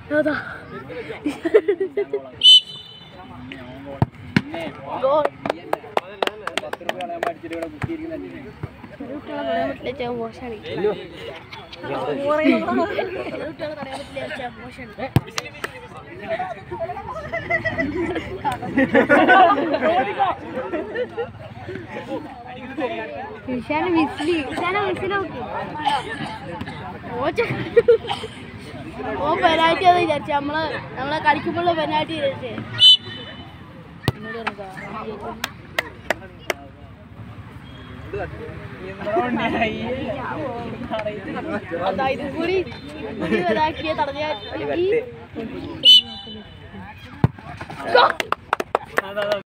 അതാ ഗോൾ പത്ത് രൂപ കളയാൻ പഠിച്ചിട്ട് ഇവിടെ കുത്തിയിരിക്കുന്നുണ്ട് കുട്ടികളെ പറയാൻ പറ്റില്ല ചേ മോശമാണ് കുട്ടികളെ പറയാൻ പറ്റില്ല ചേ മോശമാണ് വിഷാന് വിസിലി വിഷാന വിസിൽ നോക്കി ഓച്ച ഓ പെനാൽറ്റി അത് വിചാരിച്ചു നമ്മള് നമ്മളെ കളിക്കുമ്പോൾ പെനാൽറ്റി വിചാരിച്ചേ എന്നോട് പറഞ്ഞതാ. അതാ ഇതും കൂടി ഇതും കൂടി ഇതാക്കിയ തടഞ്ഞ ഈ